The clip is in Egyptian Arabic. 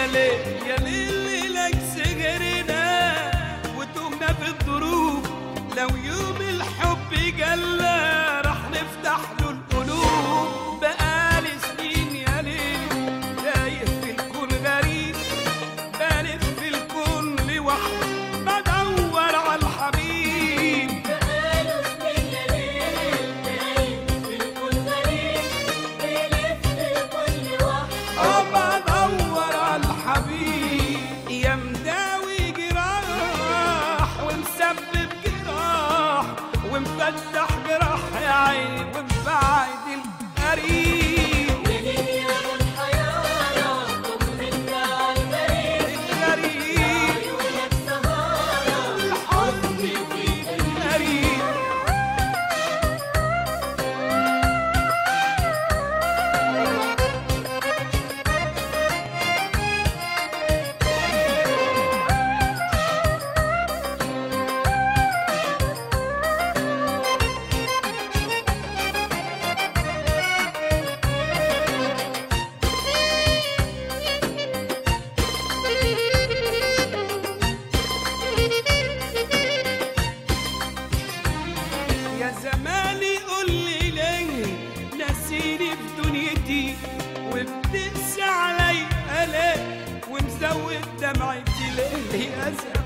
يا ليل يا ليل لك سهرنا وتومنا في الظروف لو يوم الحب جلى راح نفتح له القلوب بقالي سنين يا ليل تايه في الكون غريب بلف في الكون لوحدي بدور على الحبيب بقاله سنين يا ليل تايه في الكون غريب بيلف الكل وحده أبقى أدور على الحبيب يا مداوي جراح ومسبب جراح ومفتح جراح يا عين ومبعد القريب منين يا ابو الحيارى طمنا على الغريب الغريب عيونك سهارة الحزن في القريب يا زماني قول لي ليه ناسيني في دنيتي وبتقسى علي الاقي ومزود دمعتي ليه يا زماني